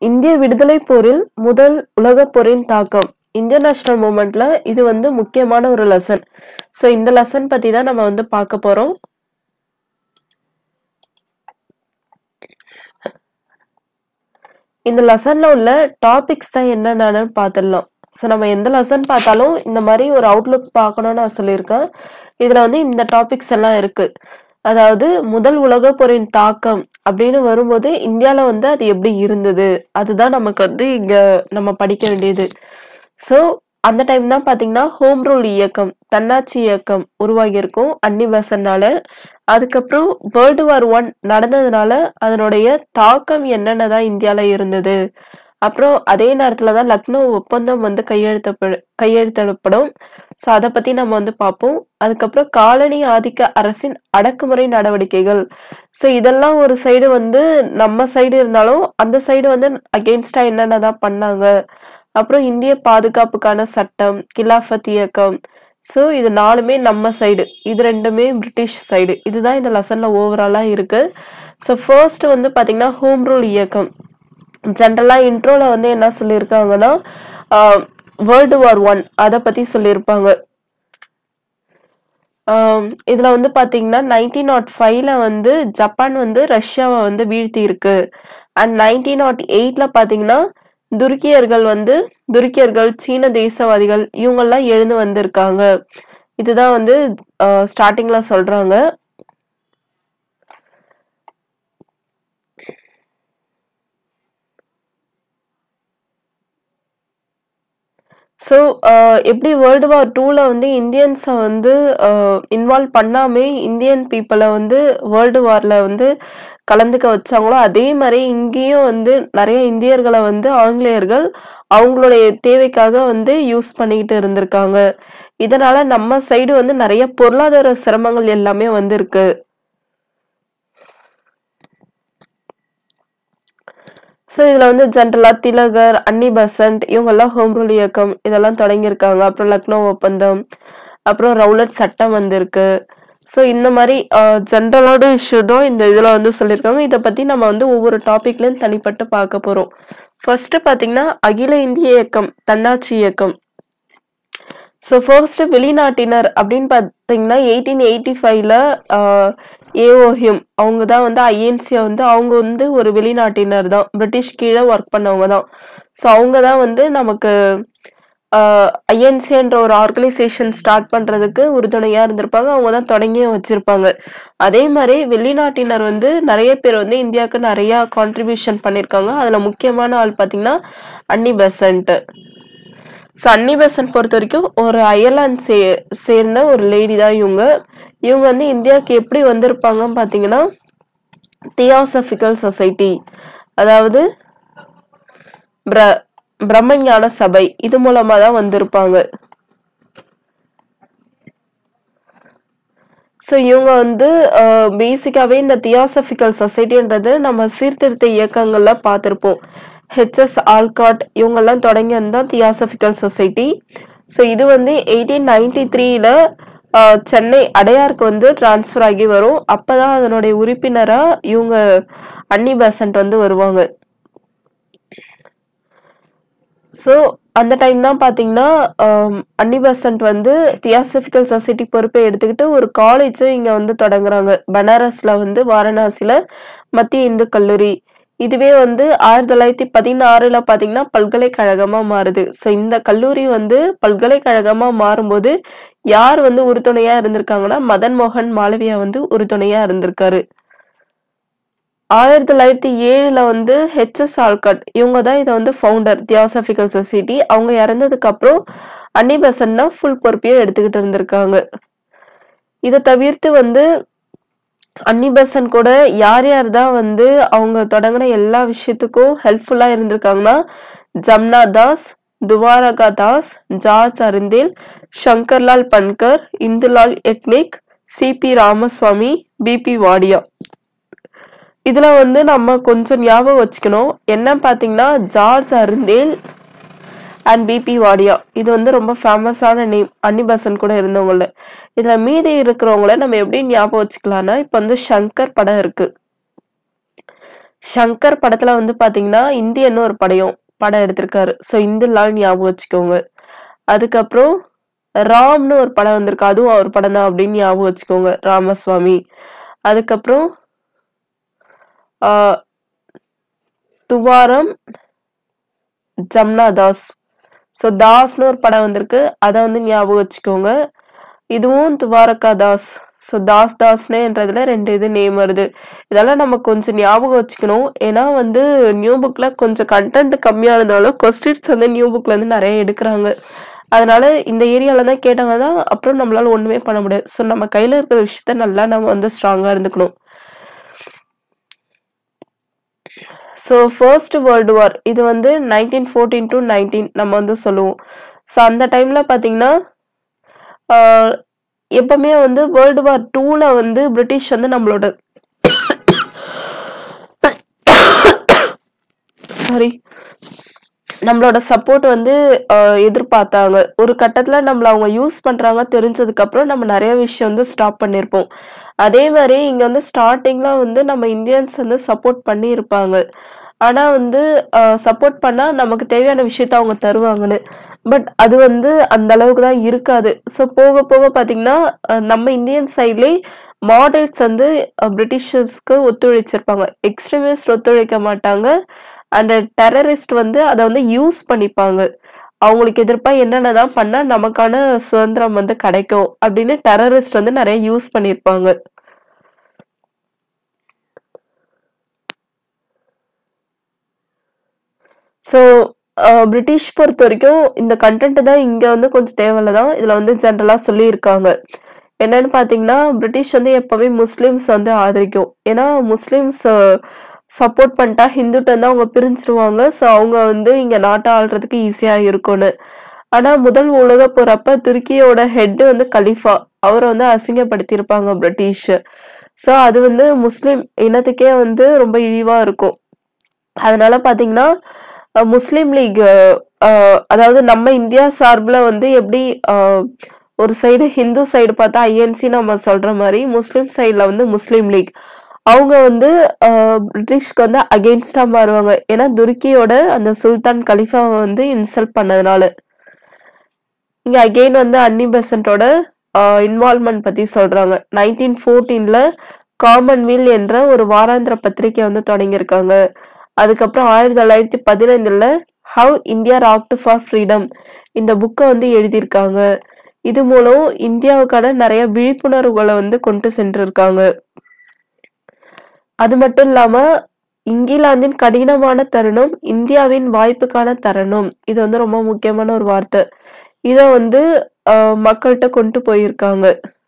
இந்திய விடுதலை போரில் முதல் உலகப் போரின் தாக்கம் இந்தியன் நேஷனல் மூமெண்ட்ல இது வந்து முக்கியமான ஒரு லெசன் ஸோ இந்த லெசன் பத்தி தான் நம்ம வந்து பார்க்க போறோம் இந்த லெசன்ல உள்ள டாபிக்ஸ் தான் என்னென்னு பார்த்துடலாம் ஸோ நம்ம எந்த லெசன் பார்த்தாலும் இந்த மாதிரி ஒரு அவுட்லுக் பார்க்கணும்னு நான் சொல்லியிருக்கேன் இதில் வந்து இந்த டாபிக்ஸ் எல்லாம் இருக்கு அதாவது முதல் உலகப் போரின் தாக்கம் அப்படின்னு வரும்போது இந்தியாவில் வந்து அது எப்படி இருந்தது அதுதான் நமக்கு வந்து இங்கே நம்ம படிக்க வேண்டியது ஸோ அந்த டைம் தான் பார்த்தீங்கன்னா ஹோம் ரூல் இயக்கம் தன்னாட்சி இயக்கம் உருவாகியிருக்கும் அன்னி பெசன்ட்னால அதுக்கப்புறம் வேர்ல்டு வார் ஒன் நடந்ததுனால அதனுடைய தாக்கம் என்னென்னதான் இந்தியாவில் இருந்தது அப்புறம் அதே நேரத்தில் தான் லக்னோ ஒப்பந்தம் வந்து கையெழுத்தப்படு கையெழுத்திடப்படும் ஸோ அதை பற்றி நம்ம வந்து பார்ப்போம் அதுக்கப்புறம் காலனி ஆதிக்க அரசின் அடக்குமுறை நடவடிக்கைகள் ஸோ இதெல்லாம் ஒரு சைடு வந்து நம்ம சைடு இருந்தாலும் அந்த சைடு வந்து அகெயின்ஸ்டாக என்னென்ன தான் பண்ணாங்க அப்புறம் இந்திய பாதுகாப்புக்கான சட்டம் கிலாஃபத் இயக்கம் ஸோ இது நாலுமே நம்ம சைடு இது ரெண்டுமே பிரிட்டிஷ் சைடு இதுதான் இந்த லெசனில் ஓவராலாக இருக்குது ஸோ ஃபர்ஸ்ட் வந்து பார்த்திங்கன்னா ஹோம் ரூல் இயக்கம் ஜென்ரலாக இன்ட்ரோவில் வந்து என்ன சொல்லியிருக்காங்கன்னா வேர்ல்டு வார் ஒன் அதை பற்றி சொல்லியிருப்பாங்க இதில் வந்து பார்த்தீங்கன்னா நைன்டீன் நாட் ஃபைவ்ல வந்து ஜப்பான் வந்து ரஷ்யாவை வந்து வீழ்த்தி இருக்கு அண்ட் நைன்டீன் நாட் எயிட்ல பார்த்தீங்கன்னா துருக்கியர்கள் வந்து துருக்கியர்கள் சீன தேசவாதிகள் இவங்கெல்லாம் எழுந்து வந்திருக்காங்க இதுதான் வந்து ஸ்டார்டிங்ல சொல்றாங்க ஸோ எப்படி வேர்ல்டு வார் டூவில் வந்து இந்தியன்ஸை வந்து இன்வால்வ் பண்ணாமே இந்தியன் பீப்புளை வந்து வேர்ல்டு வாரில் வந்து கலந்துக்க வச்சாங்களோ அதே மாதிரி இங்கேயும் வந்து நிறைய இந்தியர்களை வந்து ஆங்கிலேயர்கள் அவங்களுடைய தேவைக்காக வந்து யூஸ் பண்ணிக்கிட்டு இருந்திருக்காங்க இதனால நம்ம சைடு வந்து நிறைய பொருளாதார சிரமங்கள் எல்லாமே வந்திருக்கு ஸோ இதில் வந்து ஜென்ரலாக திலகர் அன்னி பெசன்ட் இவங்கெல்லாம் ஹோம் ரூல் இயக்கம் இதெல்லாம் தொடங்கியிருக்காங்க அப்புறம் லக்னோ ஒப்பந்தம் அப்புறம் ரவுலட் சட்டம் வந்திருக்கு ஸோ இந்த மாதிரி ஜென்ரலோட இஷ்யூ தான் இந்த இதில் வந்து சொல்லியிருக்காங்க இதை பற்றி நம்ம வந்து ஒவ்வொரு டாப்பிக்லையும் தனிப்பட்டு பார்க்க போகிறோம் ஃபர்ஸ்ட் பார்த்தீங்கன்னா அகில இந்திய இயக்கம் தன்னாட்சி இயக்கம் ஸோ ஃபர்ஸ்ட் வெளிநாட்டினர் அப்படின்னு பார்த்தீங்கன்னா எயிட்டீன் எயிட்டி ஃபைவ்ல ஏஓஹியம் அவங்க தான் வந்து ஐஎன்சியை வந்து அவங்க வந்து ஒரு வெளிநாட்டினர் தான் பிரிட்டிஷ் கீழே ஒர்க் பண்ணவங்க தான் ஸோ அவங்க தான் வந்து நமக்கு ஐஎன்சின்ற ஒரு ஆர்கனைசேஷன் ஸ்டார்ட் பண்ணுறதுக்கு உறுதுணையாக இருந்திருப்பாங்க அவங்க தான் தொடங்கியும் வச்சுருப்பாங்க அதே மாதிரி வெளிநாட்டினர் வந்து நிறைய பேர் வந்து இந்தியாவுக்கு நிறையா கான்ட்ரிபியூஷன் பண்ணியிருக்காங்க அதில் முக்கியமான ஆள் பார்த்தீங்கன்னா அன்னி பெசன்ட்டு ஸோ அன்னி பெசன்ட் பொறுத்த வரைக்கும் ஒரு அயர்லாந்து சே சேர்ந்த ஒரு லேடி தான் இவங்க இவங்க வந்து இந்தியாவுக்கு எப்படி வந்திருப்பாங்கன்னு பார்த்தீங்கன்னா தியாசபிக்கல் சொசைட்டி அதாவது பிர பிரம்மஞான சபை இது மூலமாக தான் வந்திருப்பாங்க ஸோ இவங்க வந்து பேசிக்காகவே இந்த தியாசபிக்கல் சொசைட்டின்றது நம்ம சீர்திருத்த இயக்கங்களில் பார்த்துருப்போம் ஹெச்எஸ் ஆல்காட் இவங்கெல்லாம் தொடங்கியிருந்தான் தியாசபிக்கல் சொசைட்டி ஸோ இது வந்து எயிட்டீன் நைன்டி த்ரீல சென்னை அடையாருக்கு வந்து டிரான்ஸ்ஃபர் ஆகி வரும் அப்போ தான் அதனுடைய உறுப்பினராக இவங்க அன்னி பெசன்ட் வந்து வருவாங்க ஸோ அந்த டைம் தான் பார்த்தீங்கன்னா அன்னி பெசன்ட் வந்து தியாசபிக்கல் சொசைட்டி பொறுப்பை எடுத்துக்கிட்டு ஒரு காலேஜும் இங்கே வந்து தொடங்குறாங்க பனாரஸில் வந்து வாரணாசியில் மத்திய இந்து கல்லூரி இதுவே வந்து ஆயிரத்தி தொள்ளாயிரத்தி பதினாறுல பார்த்தீங்கன்னா பல்கலைக்கழகமாக மாறுது ஸோ இந்த கல்லூரி வந்து பல்கலைக்கழகமாக மாறும்போது யார் வந்து உறுதுணையாக இருந்திருக்காங்கன்னா மதன் மோகன் மாளவியா வந்து உறுதுணையாக இருந்திருக்காரு ஆயிரத்தி தொள்ளாயிரத்தி ஏழில் வந்து ஹெச்எஸ் ஆல்கட் இவங்க தான் இதை வந்து ஃபவுண்டர் தியாசபிக்கல் சொசைட்டி அவங்க இறந்ததுக்கு அப்புறம் அன்னி பெசன் தான் ஃபுல் பொறுப்பையும் எடுத்துக்கிட்டு இருந்திருக்காங்க இதை தவிர்த்து வந்து அன்னி பெசன் கூட யார் யார் தான் வந்து அவங்க தொடங்கின எல்லா விஷயத்துக்கும் ஹெல்ப்ஃபுல்லாக இருந்திருக்காங்கன்னா Jamna Das Dwarka Das George Arundale Shankarlal Banker Indulal Yagnik C P Ramaswamy B P Wadia இதுல வந்து நம்ம கொஞ்சம் ஞாபகம் வச்சுக்கணும் என்ன பார்த்தீங்கன்னா George Arundale and B P Wadia இது வந்து ரொம்ப ஃபேமஸான நேம் அன்னிபசன் கூட இருந்தவங்கள இதுல மீதி இருக்கிறவங்கள நம்ம எப்படி ஞாபகம் வச்சுக்கலாம்னா இப்போ வந்து சங்கர் படம் இருக்கு சங்கர் படத்துல வந்து பாத்தீங்கன்னா இந்தியன்னு ஒரு படையும் படம் எடுத்திருக்காரு ஸோ இந்த லால் ஞாபகம் வச்சுக்கோங்க அதுக்கப்புறம் ராம்னு ஒரு படம் வந்திருக்கு அதுவும் அவர் படம் தான் அப்படின்னு ஞாபகம் வச்சுக்கோங்க ராமசுவாமி அதுக்கப்புறம் ஆஹ், துவாரம் ஜம்னா தாஸ் ஸோ தாஸ்னு ஒரு படம் வந்திருக்கு அதை வந்து ஞாபகம் வச்சுக்கோங்க இதுவும் துவாரகா தாஸ் ஸோ தாஸ் தாஸ்னேன்றதுல ரெண்டு இது நேம் வருது இதெல்லாம் நம்ம கொஞ்சம் ஞாபகம் வச்சுக்கணும் ஏன்னா வந்து நியூ புக்ல கொஞ்சம் கண்டென்ட் கம்மியா இருந்தாலும் கொஸ்டின்ஸ் வந்து நியூ புக்ல இருந்து நிறைய எடுக்கிறாங்க அதனால இந்த ஏரியால தான் கேட்டாங்க தான் அப்புறம் நம்மளால ஒண்ணுமே பண்ண முடியாது ஸோ நம்ம கையில இருக்கிற விஷயத்த நல்லா நம்ம வந்து ஸ்ட்ராங்கா இருந்துக்கணும் ஸோ ஃபர்ஸ்ட் வேர்ல்டு வார் இது வந்து நைன்டீன் ஃபோர்டீன் டு நைன்டீன் நம்ம வந்து சொல்லுவோம் ஸோ அந்த டைமில் பார்த்தீங்கன்னா ஆஹ், எப்பவுமே வந்து வேர்ல்டு வார் டூவில் வந்து பிரிட்டிஷ் வந்து நம்மளோட சாரி நம்மளோட சப்போர்ட் வந்து ஆஹ், எதிர்பார்த்தாங்க ஒரு கட்டத்தில் நம்மள அவங்க யூஸ் பண்ணுறாங்க தெரிஞ்சதுக்கப்புறம் நம்ம நிறைய விஷயம் வந்து ஸ்டாப் பண்ணியிருப்போம் அதே மாதிரி இங்கே வந்து ஸ்டார்டிங்கில் வந்து நம்ம இந்தியன்ஸ் வந்து சப்போர்ட் பண்ணியிருப்பாங்க ஆனால் வந்து சப்போர்ட் பண்ணால் நமக்கு தேவையான விஷயத்த அவங்க தருவாங்கன்னு பட் அது வந்து அந்த அளவுக்கு தான் இருக்காது ஸோ போக போக பார்த்தீங்கன்னா அஹ், நம்ம இந்தியன் சைட்லேயே மாடல்ஸ் வந்து அஹ், பிரிட்டிஷர்ஸ்க்கு ஒத்துழைச்சிருப்பாங்க எக்ஸ்ட்ரீமிஸ்ட் ஒத்துழைக்க மாட்டாங்க அந்த டெரரிஸ்ட் வந்து அதை வந்து யூஸ் பண்ணிப்பாங்க அவங்களுக்கு எதிர்ப்பாக என்னென்னதான் பண்ணால் நமக்கான சுதந்திரம் வந்து கிடைக்கும் அப்படின்னு டெரரிஸ்ட் வந்து நிறைய யூஸ் பண்ணியிருப்பாங்க ஸோ பிரிட்டிஷ் பொறுத்த வரைக்கும் இந்த கண்டென்ட் தான் இங்கே வந்து கொஞ்சம் தேவையில்ல தான் இதில் வந்து ஜென்ரலாக சொல்லியிருக்காங்க என்னன்னு பார்த்தீங்கன்னா பிரிட்டிஷ் வந்து எப்போவுமே முஸ்லீம்ஸ் வந்து ஆதரிக்கும் ஏன்னா முஸ்லீம்ஸ் சப்போர்ட் பண்ணிட்டா ஹிந்துட்ட வந்து அவங்க பிரிஞ்சிருவாங்க ஸோ அவங்க வந்து இங்கே நாட்டை ஆள்றதுக்கு ஈஸியாக இருக்கும்னு ஆனால் முதல் உலக போறப்ப துருக்கியோட ஹெட் வந்து கலிஃபா அவரை வந்து அசிங்கப்படுத்தியிருப்பாங்க பிரிட்டிஷ் ஸோ அது வந்து முஸ்லீம் இனத்துக்கே வந்து ரொம்ப இழிவாக இருக்கும் அதனால பாத்தீங்கன்னா அஹ், முஸ்லீம் லீக் அஹ், அதாவது நம்ம இந்தியா சார்பில் வந்து எப்படி அஹ், ஒரு சைடு ஹிந்து சைடு பார்த்தா ஐஎன்சி நம்ம சொல்ற மாதிரி முஸ்லீம் சைடில் வந்து முஸ்லீம் லீக் அவங்க வந்து அஹ், பிரிட்டிஷ்க்கு வந்து அகெயின்ஸ்டா மாறுவாங்க ஏன்னா துருக்கியோட அந்த சுல்தான் கலிஃபாவை வந்து இன்சல்ட் பண்ணதுனால இங்க அகெயின் வந்து அன்னி பெசன்ட்டோட இன்வால்மெண்ட் பத்தி சொல்றாங்க நைன்டீன் ஃபோர்டீன்ல காமன்வெல் என்ற ஒரு வாராந்திர பத்திரிக்கை வந்து தொடங்கியிருக்காங்க அதுக்கப்புறம் ஆயிரத்தி தொள்ளாயிரத்தி பதினைந்துல how India wrought for freedom இந்த புக்கை வந்து எழுதியிருக்காங்க இது மூலம் இந்தியாவுக்கான நிறைய விழிப்புணர்வுகளை வந்து கொண்டு சென்றிருக்காங்க அது மட்டும் இல்லாம இங்கிலாந்தின் கடினமான தருணம் இந்தியாவின் வாய்ப்புக்கான தருணம் இது வந்து ரொம்ப முக்கியமான ஒரு வார்த்தை இத வந்து அஹ், மக்கள்கிட்ட கொண்டு போயிருக்காங்க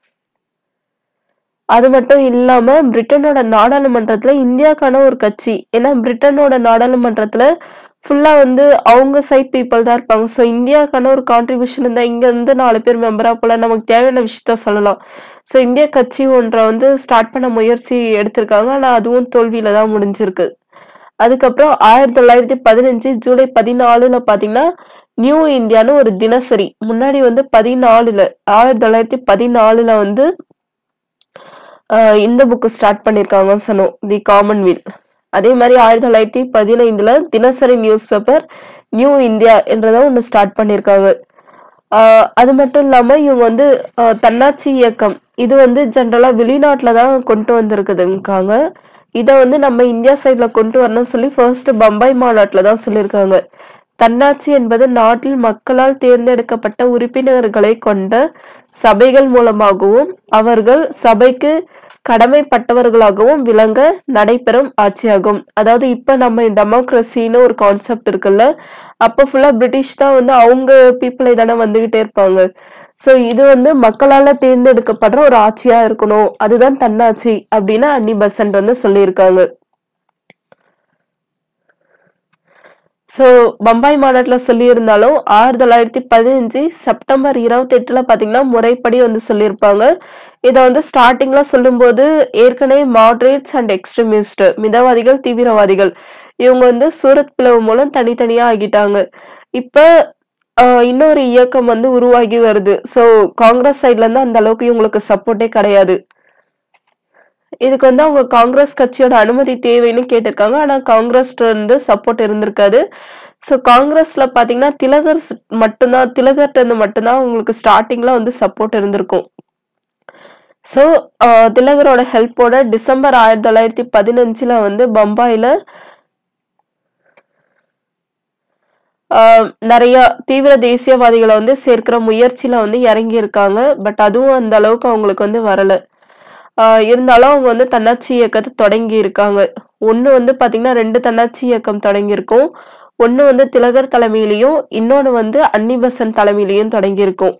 அது மட்டும் இல்லாம பிரிட்டனோட நாடாளுமன்றத்துல இந்தியாக்கான ஒரு கட்சி ஏன்னா பிரிட்டனோட நாடாளுமன்றத்துல ஃபுல்லா வந்து அவங்க சைட் பீப்புள் தான் இருப்பாங்க ஸோ இந்தியாக்கான ஒரு கான்ட்ரிபியூஷன் இருந்தா இங்க இருந்து நாலு பேர் மெம்பரா போல நமக்கு தேவையான விஷயத்த சொல்லலாம் ஸோ இந்திய கட்சி ஒன்றை வந்து ஸ்டார்ட் பண்ண முயற்சி எடுத்திருக்காங்க ஆனா அதுவும் தோல்வியில தான் முடிஞ்சிருக்கு அதுக்கப்புறம் ஆயிரத்தி தொள்ளாயிரத்தி பதினஞ்சு ஜூலை பதினாலுல பாத்தீங்கன்னா நியூ இந்தியான்னு ஒரு தினசரி முன்னாடி வந்து பதினாலுல ஆயிரத்தி தொள்ளாயிரத்தி பதினாலுல வந்து ஆஹ் இந்த புக்கு ஸ்டார்ட் பண்ணியிருக்காங்க சொன்னோம் தி காமன்வெல் அதே மாதிரி ஆயிரத்தி தொள்ளாயிரத்தி பதினைந்துல தினசரி நியூஸ் பேப்பர் நியூ இந்தியா என்றதை ஒன்று ஸ்டார்ட் பண்ணியிருக்காங்க ஆஹ் அது மட்டும் இல்லாம இவங்க வந்து ஆஹ் தன்னாட்சி இயக்கம் இது வந்து ஜென்ரலா வெளிநாட்டுல தான் கொண்டு வந்திருக்குதுங்காங்க இதை வந்து நம்ம இந்தியா சைட்ல கொண்டு வரணும்னு சொல்லி ஃபர்ஸ்ட் பம்பாய் மாநாட்டுல தான் சொல்லியிருக்காங்க தன்னாட்சி என்பது நாட்டில் மக்களால் தேர்ந்தெடுக்கப்பட்ட உறுப்பினர்களை கொண்ட சபைகள் மூலமாகவும் அவர்கள் சபைக்கு கடமைப்பட்டவர்களாகவும் விளங்க நடைபெறும் ஆட்சியாகும் அதாவது இப்ப நம்ம டெமோக்ரஸின்னு ஒரு கான்செப்ட் இருக்குல்ல அப்ப ஃபுல்லா பிரிட்டிஷ் தான் வந்து அவங்க பீப்புளை தானே வந்துகிட்டே இருப்பாங்க சோ இது வந்து மக்களால தேர்ந்தெடுக்கப்படுற ஒரு ஆட்சியா இருக்கணும் அதுதான் தன்னாட்சி அப்படின்னு அன்னி பெசன்ட் வந்து சொல்லியிருக்காங்க ஸோ பம்பாய் மாநாட்டில் சொல்லியிருந்தாலும் ஆயிரத்தி தொள்ளாயிரத்தி பதினஞ்சு செப்டம்பர் இருபத்தி எட்டுல பார்த்தீங்கன்னா முறைப்படி வந்து சொல்லியிருப்பாங்க இதை வந்து ஸ்டார்டிங்ல சொல்லும்போது ஏற்கனவே மாட்ரேட்ஸ் அண்ட் எக்ஸ்ட்ரீமிஸ்ட் மிதவாதிகள் தீவிரவாதிகள் இவங்க வந்து சூரத் பிளவு மூலம் தனித்தனியா ஆகிட்டாங்க இப்போ இன்னொரு இயக்கம் வந்து உருவாகி வருது ஸோ காங்கிரஸ் சைட்ல இருந்து அந்த அளவுக்கு இவங்களுக்கு சப்போர்ட்டே கிடையாது இதுக்கு வந்து அவங்க காங்கிரஸ் கட்சியோட அனுமதி தேவைன்னு கேட்டிருக்காங்க ஆனா காங்கிரஸ்ல இருந்து சப்போர்ட் இருந்திருக்காது ஸோ காங்கிரஸ்ல பாத்தீங்கன்னா திலகர் ஸ்- மட்டும்தான் திலகர்ட்ட இருந்து மட்டும்தான் உங்களுக்கு ஸ்டார்டிங்ல வந்து சப்போர்ட் இருந்திருக்கும் ஸோ திலகரோட ஹெல்ப்போட டிசம்பர் ஆயிரத்தி தொள்ளாயிரத்தி பதினஞ்சுல வந்து பம்பாயில ஆஹ் நிறைய தீவிர தேசியவாதிகளை வந்து சேர்க்கிற முயற்சியில வந்து இறங்கி இருக்காங்க பட் அதுவும் அந்த அளவுக்கு அவங்களுக்கு வந்து வரல ஆஹ் இருந்தாலும் அவங்க வந்து தன்னாட்சி இயக்கத்தை தொடங்கி இருக்காங்க ஒண்ணு வந்து பாத்தீங்கன்னா ரெண்டு தன்னாட்சி இயக்கம் தொடங்கி இருக்கும் ஒண்ணு வந்து திலகர் தலைமையிலையும் இன்னொன்னு வந்து அன்னிபெசன்ட் தலைமையிலையும் தொடங்கி இருக்கும்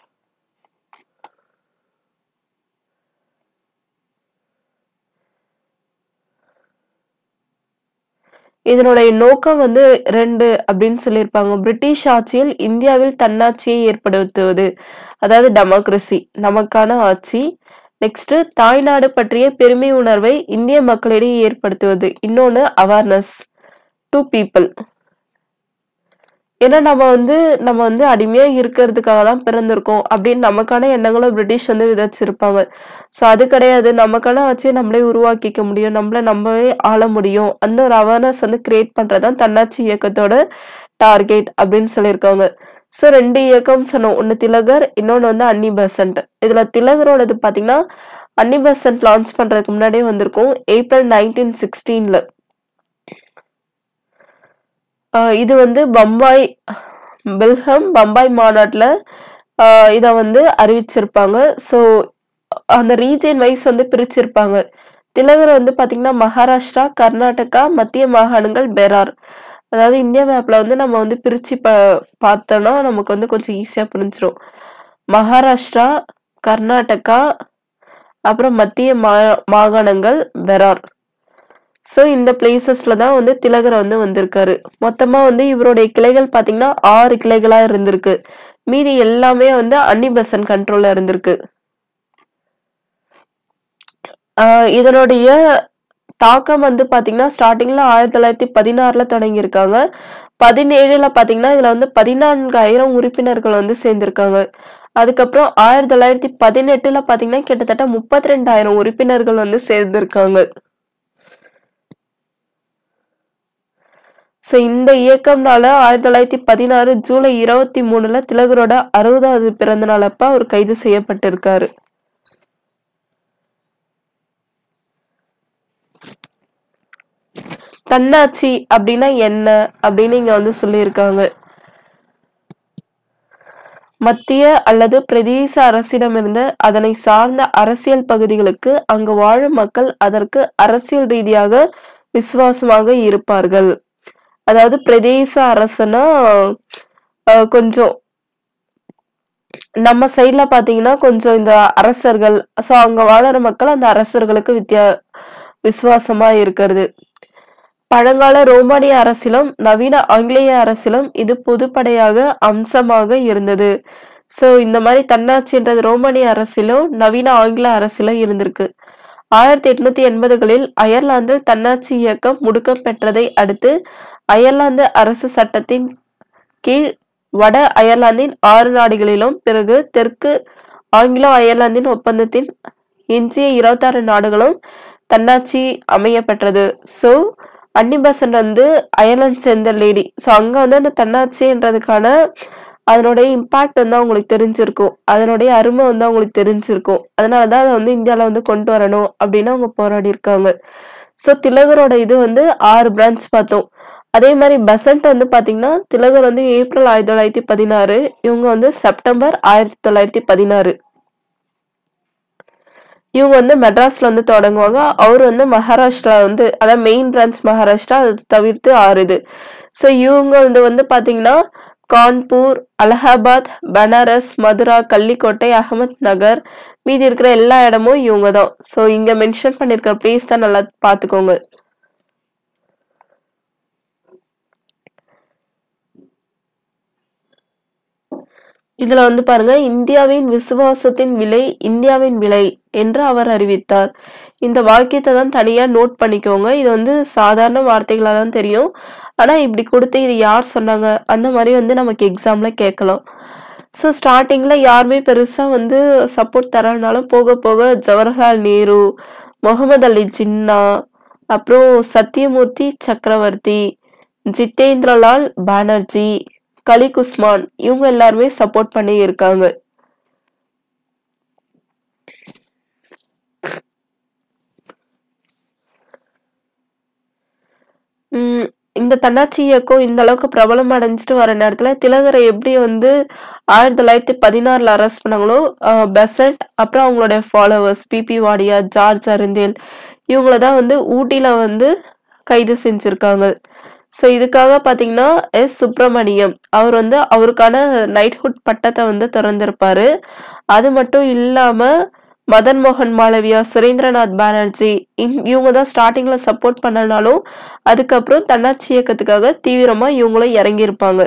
இதனுடைய நோக்கம் வந்து ரெண்டு அப்படின்னு சொல்லியிருப்பாங்க பிரிட்டிஷ் ஆட்சியில் இந்தியாவில் தன்னாட்சியை ஏற்படுத்துவது அதாவது டெமோக்ரஸி நமக்கான ஆட்சி நெக்ஸ்ட் தாய்நாடு பற்றிய பெருமை உணர்வை இந்திய மக்களிடையே ஏற்படுத்துவது இன்னொன்னு அவேர்னஸ் டு பீப்புள் ஏன்னா நம்ம வந்து நம்ம வந்து அடிமையா இருக்கிறதுக்காக தான் பிறந்திருக்கோம் அப்படின்னு நமக்கான எண்ணங்களை பிரிட்டிஷ் வந்து விதைச்சிருப்பாங்க ஸோ அது கிடையாது நமக்கான ஆட்சியை நம்மளே உருவாக்கிக்க முடியும் நம்மள நம்மவே ஆள முடியும் அந்த ஒரு அவேர்னஸ் வந்து கிரியேட் பண்றதுதான் தன்னாட்சி இயக்கத்தோட டார்கெட் அப்படின்னு சொல்லியிருக்காங்க ஸோ ரெண்டு இயக்கம் சொன்னோம் ஒன்று திலகர் இன்னொன்று வந்து அன்னி பெசன்ட் இதுல திலகரோடது பார்த்தீங்கன்னா அன்னி பெசன்ட் லான்ச் பண்றதுக்கு முன்னாடியே வந்திருக்கும் ஏப்ரல் நைன்டீன் சிக்ஸ்டீன்ல இது வந்து பம்பாய் பெல்ஹம் பம்பாய் மாநாட்டில் இதை வந்து அறிவிச்சிருப்பாங்க ஸோ அந்த ரீஜன் வைஸ் வந்து பிரிச்சிருப்பாங்க திலகர் வந்து பாத்தீங்கன்னா மகாராஷ்டிரா கர்நாடகா மத்திய மாகாணங்கள் பெரார் அதாவது இந்தியா மேப்ல வந்து நம்ம வந்து பிரிச்சு ப பார்த்தோம்னா நமக்கு வந்து கொஞ்சம் ஈஸியா புரிஞ்சிரும் மகாராஷ்டிரா கர்நாடகா அப்புறம் மத்திய மா மாகாணங்கள் பெரார் ஸோ இந்த பிளேசஸ்ல தான் வந்து திலகர் வந்து வந்திருக்காரு மொத்தமா வந்து இவருடைய கிளைகள் பாத்தீங்கன்னா ஆறு கிளைகளா இருந்திருக்கு மீதி எல்லாமே வந்து அன்னிபெசன் கண்ட்ரோல்ல இருந்திருக்கு ஆஹ் இதனுடைய தாக்கம் வந்து பாத்தீங்கன்னா ஸ்டார்டிங்ல ஆயிரத்தி தொள்ளாயிரத்தி பதினாறுல தொடங்கியிருக்காங்க பதினேழுல பாத்தீங்கன்னா இதுல வந்து பதினான்காயிரம் உறுப்பினர்கள் வந்து சேர்ந்திருக்காங்க அதுக்கப்புறம் ஆயிரத்தி தொள்ளாயிரத்தி பதினெட்டுல பாத்தீங்கன்னா கிட்டத்தட்ட முப்பத்தி ரெண்டாயிரம் உறுப்பினர்கள் வந்து சேர்ந்திருக்காங்க ஸோ இந்த இயக்கம்னால ஆயிரத்தி தொள்ளாயிரத்தி பதினாறு ஜூலை இருபத்தி மூணுல திலகரோட அறுபதாவது பிறந்த நாள் அப்ப அவர் கைது செய்யப்பட்டிருக்காரு தன்னாட்சி அப்படின்னா என்ன அப்படின்னு இங்க வந்து சொல்லியிருக்காங்க மத்திய அல்லது பிரதேச அரசிடமிருந்து அதனை சார்ந்த அரசியல் பகுதிகளுக்கு அங்கு வாழும் மக்கள் அதற்கு அரசியல் ரீதியாக விசுவாசமாக இருப்பார்கள் அதாவது பிரதேச அரசுனா அஹ், கொஞ்சம் நம்ம சைட்ல பாத்தீங்கன்னா கொஞ்சம் இந்த அரசர்கள் சோ அங்க வாழற மக்கள் அந்த அரசர்களுக்கு வித்தியா விசுவாசமா இருக்கிறது பழங்கால ரோமானிய அரசிலும் நவீன ஆங்கிலேய அரசிலும் இது பொதுப்படையாக அம்சமாக இருந்தது சோ இந்த மாதிரி தன்னாட்சின்றது ரோமானிய அரசிலும் நவீன ஆங்கில அரசிலும் இருந்திருக்கு ஆயிரத்தி எட்நூத்தி எண்பதுகளில் அயர்லாந்தில் தன்னாட்சி இயக்கம் முடுக்கம் பெற்றதை அடுத்து அயர்லாந்து அரசு சட்டத்தின் கீழ் வட அயர்லாந்தின் ஆறு நாடுகளிலும் பிறகு தெற்கு ஆங்கிலோ அயர்லாந்தின் ஒப்பந்தத்தின் எஞ்சிய இருபத்தாறு நாடுகளும் தன்னாட்சி அமைய பெற்றது ஸோ அன்னிபெசன்ட் வந்து அயர்லாந்து சேர்ந்த லேடி ஸோ அங்கே வந்து அந்த தன்னாட்சின்றதுக்கான அதனுடைய இம்பாக்ட் வந்து அவங்களுக்கு தெரிஞ்சிருக்கும் அதனுடைய அருமை வந்து அவங்களுக்கு தெரிஞ்சிருக்கும் அதனால தான் அதை வந்து இந்தியாவில் வந்து கொண்டு வரணும் அப்படின்னு அவங்க போராடி இருக்காங்க ஸோ திலகரோட இது வந்து ஆறு பிரான்ச் பார்த்தோம் அதே மாதிரி பெசன்ட் வந்து பாத்தீங்கன்னா திலகர் வந்து ஏப்ரல் ஆயிரத்தி தொள்ளாயிரத்தி பதினாறு இவங்க வந்து செப்டம்பர் ஆயிரத்தி தொள்ளாயிரத்தி பதினாறு இவங்க வந்து மெட்ராஸ்ல வந்து தொடங்குவாங்க அவர் வந்து மகாராஷ்டிரா வந்து அதாவது மெயின் பிரான்ச் மகாராஷ்டிரா அது தவிர்த்து ஆறு இது ஸோ இவங்க வந்து வந்து பாத்தீங்கன்னா கான்பூர் அலகாபாத் பனாரஸ் மதுரா கள்ளிக்கோட்டை அகமத் நகர் மீதி இருக்கிற எல்லா இடமும் இவங்க தான் ஸோ இங்க மென்ஷன் பண்ணிருக்கிற பிளேஸ் தான் நல்லா பார்த்துக்கோங்க இதுல வந்து பாருங்க இந்தியாவின் விசுவாசத்தின் விலை இந்தியாவின் விலை என்று அவர் அறிவித்தார் இந்த வாக்கியத்தை தான் தனியா நோட் பண்ணிக்கோங்க இது வந்து சாதாரண வார்த்தைகளா தான் தெரியும் ஆனா இப்படி கொடுத்து இது யார் சொன்னாங்க அந்த மாதிரி வந்து நமக்கு எக்ஸாம்ல கேட்கலாம் ஸோ ஸ்டார்டிங்ல யாருமே பெருசா வந்து சப்போர்ட் தரனாலும் போக போக ஜவஹர்லால் நேரு முகமது அலி ஜின்னா அப்புறம் சத்யமூர்த்தி சக்கரவர்த்தி ஜிதேந்திரலால் பானர்ஜி கலிக் உஸ்மான் இவங்க எல்லாருமே சப்போர்ட் பண்ணி இருக்காங்க உம் இந்த தன்னாட்சி இயக்கம் இந்த அளவுக்கு பிரபலம் அடைஞ்சிட்டு வர நேரத்துல திலகரை எப்படி வந்து ஆயிரத்தி தொள்ளாயிரத்தி பதினாறுல அரெஸ்ட் பண்ணாங்களோ ஆஹ் பெசன்ட் அப்புறம் அவங்களுடைய followers B P Wadia George Arundale இவங்கள தான் வந்து ஊட்டியில வந்து கைது செஞ்சிருக்காங்க ஸோ இதுக்காக பார்த்தீங்கன்னா எஸ் சுப்பிரமணியம் அவர் வந்து அவருக்கான நைட்ஹுட் பட்டத்தை வந்து திறந்திருப்பாரு அது மட்டும் இல்லாம மதன் மோகன் மாளவியா சுரேந்திரநாத் பானர்ஜி இன்- இவங்க தான் ஸ்டார்டிங்ல சப்போர்ட் பண்ணனாலும் அதுக்கப்புறம் தன்னாட்சி இயக்கத்துக்காக தீவிரமா இவங்களும் இறங்கியிருப்பாங்க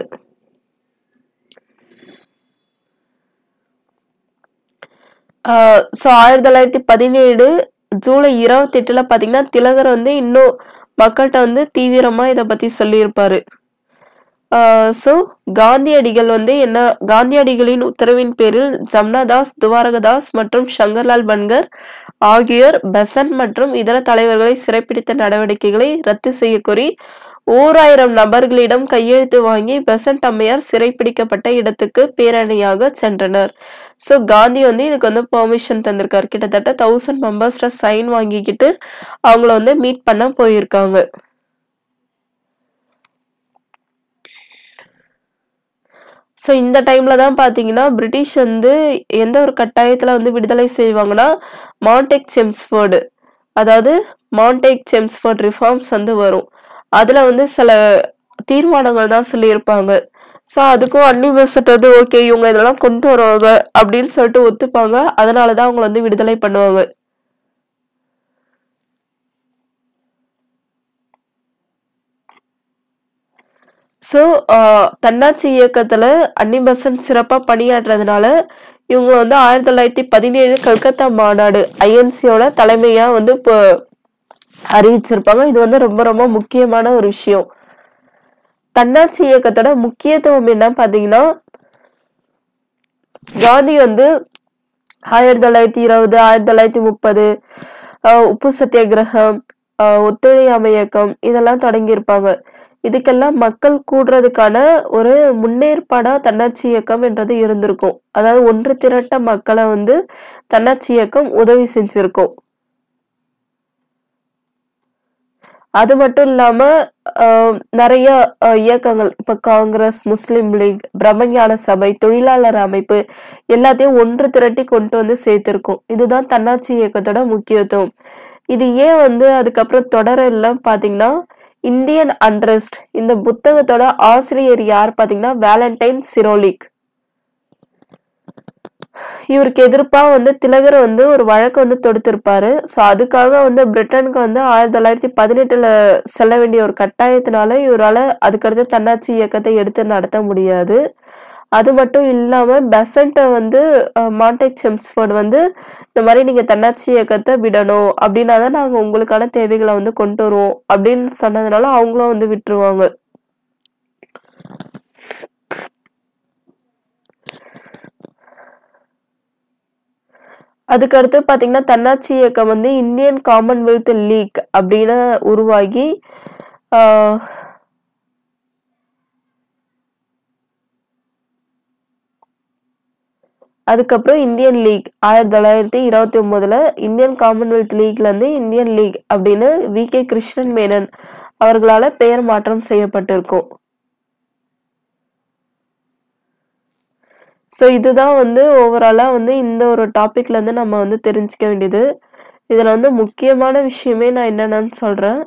ஸோ ஆயிரத்தி தொள்ளாயிரத்தி பதினேழு ஜூலை இருபத்தெட்டுல பார்த்தீங்கன்னா திலகர் வந்து இன்னும் மக்கள்கிட்ட வந்து தீவிரமா இதை பத்தி சொல்லியிருப்பாரு ஸோ காந்தியடிகள் வந்து என்ன காந்தியடிகளின் உத்தரவின் பேரில் ஜம்னாதாஸ் துவாரகதாஸ் மற்றும் சங்கர்லால் பன்கர் ஆகியோர் பெசன்ட் மற்றும் இதர தலைவர்களை சிறைப்பிடித்த நடவடிக்கைகளை ரத்து செய்ய கோரி ஓராயிரம் நபர்களிடம் கையெழுத்து வாங்கி பெசன்ட் அம்மையார் சிறைப்பிடிக்கப்பட்ட இடத்துக்கு பேரணியாக சென்றனர் ஸோ காந்தி வந்து இதுக்கு வந்து பெர்மிஷன் தந்திருக்காரு கிட்டத்தட்ட தௌசண்ட் மெம்பர்ஸ்ட சைன் வாங்கிக்கிட்டு அவங்கள வந்து மீட் பண்ண போயிருக்காங்க ஸோ இந்த டைம்ல தான் பார்த்தீங்கன்னா பிரிட்டிஷ் வந்து எந்த ஒரு கட்டாயத்தில் வந்து விடுதலை செய்வாங்கன்னா மாண்டெக் செம்ஸ்ஃபோர்டு அதாவது மாண்டெக் செம்ஸ்ஃபோர்ட் ரிஃபார்ம்ஸ் வந்து வரும் அதில் வந்து சில தீர்மானங்கள் தான் சொல்லியிருப்பாங்க ஸோ அதுக்கும் அன்னி பெசட் வந்து ஓகே இவங்க இதெல்லாம் கொண்டு வருவாங்க அப்படின்னு சொல்லிட்டு ஒத்துப்பாங்க அதனால தான் அவங்கள வந்து விடுதலை பண்ணுவாங்க ஸோ தன்னாட்சி இயக்கத்துல அன்னி பெசன்ட் சிறப்பாக பணியாற்றுறதுனால இவங்க வந்து ஆயிரத்தி தொள்ளாயிரத்தி பதினேழு கல்கத்தா மாநாடு ஐஎன்சியோட தலைமையா வந்து இப்போ அறிவிச்சிருப்பாங்க இது வந்து ரொம்ப ரொம்ப முக்கியமான ஒரு விஷயம் தன்னாட்சி இயக்கத்தோட முக்கியத்துவம் என்ன பார்த்தீங்கன்னா காந்தி வந்து ஆயிரத்தி தொள்ளாயிரத்தி இருபது ஆயிரத்தி தொள்ளாயிரத்தி முப்பது உப்பு சத்தியாகிரகம் ஆஹ் ஒத்துழையாமை இயக்கம் இதெல்லாம் தொடங்கியிருப்பாங்க இதுக்கெல்லாம் மக்கள் கூடுறதுக்கான ஒரு முன்னேற்பாடா தன்னாட்சி இயக்கம் என்றது இருந்திருக்கும் அதாவது ஒன்று திரட்ட மக்களை வந்து தன்னாட்சி இயக்கம் உதவி செஞ்சிருக்கும் அது மட்டும் இல்லாம ஆஹ் நிறைய ஆஹ் இயக்கங்கள் இப்ப காங்கிரஸ் முஸ்லிம் லீக் பிரம்மஞான சபை தொழிலாளர் அமைப்பு எல்லாத்தையும் ஒன்று திரட்டி கொண்டு வந்து சேர்த்திருக்கும் இதுதான் தன்னாட்சி இயக்கத்தோட முக்கியத்துவம் இது ஏன் வந்து அதுக்கப்புறம் தொடர இல்லை பாத்தீங்கன்னா இந்தியன் அண்ட்ரஸ்ட் இந்த புத்தகத்தோட ஆசிரியர் யார் பாத்தீங்கன்னா வேலண்டைன் சிரோலிக் இவருக்கு எதிர்ப்பா வந்து திலகர் வந்து ஒரு வழக்கு வந்து தொடுத்திருப்பாரு ஸோ அதுக்காக வந்து பிரிட்டனுக்கு வந்து ஆயிரத்தி தொள்ளாயிரத்தி பதினெட்டுல செல்ல வேண்டிய ஒரு கட்டாயத்தினால இவரால் அதுக்கடுத்து தன்னாட்சி இயக்கத்தை எடுத்து நடத்த முடியாது அது மட்டும் இல்லாம பெசண்ட்டை வந்து மாண்டெக் செம்ஸ்ஃபோர்ட் வந்து இந்த மாதிரி நீங்க தன்னாட்சி இயக்கத்தை விடணும் அப்படின்னா தான் நாங்க உங்களுக்கான தேவைகளை வந்து கொண்டு வருவோம் அப்படின்னு சொன்னதுனால அவங்களும் வந்து விட்டுருவாங்க அதுக்கடுத்து பாத்தீங்கன்னா தன்னாட்சி இயக்கம் வந்து இந்தியன் காமன்வெல்த் லீக் அப்படின்னு உருவாகி ஆஹ் அதுக்கப்புறம் இந்தியன் லீக் ஆயிரத்தி தொள்ளாயிரத்தி இருபத்தி ஒன்பதுல இந்தியன் காமன்வெல்த் லீக்ல இருந்து இந்தியன் லீக் அப்படின்னு வி கே கிருஷ்ணன் மேனன் அவர்களால பெயர் மாற்றம் செய்யப்பட்டிருக்கும் ஸோ இதுதான் வந்து ஓவராலாக வந்து இந்த ஒரு டாபிக்ல இருந்து நம்ம வந்து தெரிஞ்சுக்க வேண்டியது இதில் வந்து முக்கியமான விஷயமே நான் என்னென்னு சொல்கிறேன்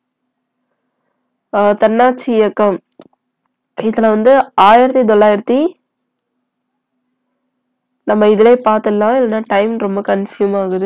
தன்னாட்சி இயக்கம் இதில் வந்து ஆயிரத்தி தொள்ளாயிரத்தி நம்ம இதிலே பார்த்துடலாம் இல்லைன்னா டைம் ரொம்ப கன்சியூம் ஆகுது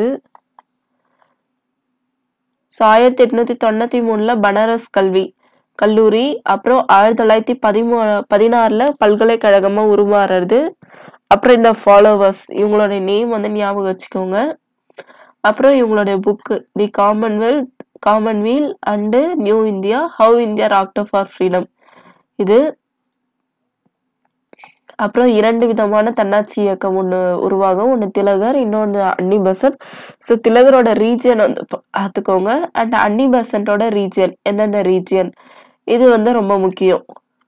ஸோ ஆயிரத்தி எட்நூத்தி தொண்ணூத்தி மூணுல பனாரஸ் கல்வி கல்லூரி அப்புறம் ஆயிரத்தி தொள்ளாயிரத்தி பதிமூ பதினாறுல பல்கலைக்கழகமா உருமாறுறது அப்புறம் இந்த ஃபாலோவர்ஸ் இவங்களுடைய நேம் வந்து ஞாபகம் வச்சுக்கோங்க அப்புறம் இவங்களுடைய book the commonwealth commonweal and new India how India wrought for freedom இது அப்புறம் இரண்டு விதமான தன்னாட்சி இயக்கம் ஒன்று உருவாகும் ஒன்று திலகர் இன்னொன்று அன்னி பெசன்ட் ஸோ திலகரோட ரீஜியன் வந்து பா- பார்த்துக்கோங்க அண்ட் அன்னி பெசன்ட்டோட ரீஜியன் எந்தெந்த ரீஜியன் இது வந்து ரொம்ப முக்கியம்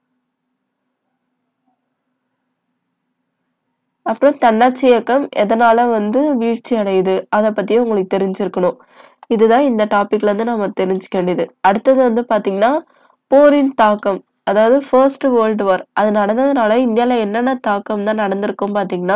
அப்புறம் தன்னாட்சி இயக்கம் எதனால வந்து வீழ்ச்சி அடையுது அதை பத்தியும் உங்களுக்கு தெரிஞ்சிருக்கணும் இதுதான் இந்த டாபிக்ல இருந்து நம்ம தெரிஞ்சுக்க வேண்டியது அடுத்தது வந்து பாத்தீங்கன்னா போரின் தாக்கம் அதாவது ஃபர்ஸ்ட் வேர்ல்டு வார் அது நடந்ததுனால இந்தியால என்னென்ன தாக்கம் தான் நடந்திருக்கும் பாத்தீங்கன்னா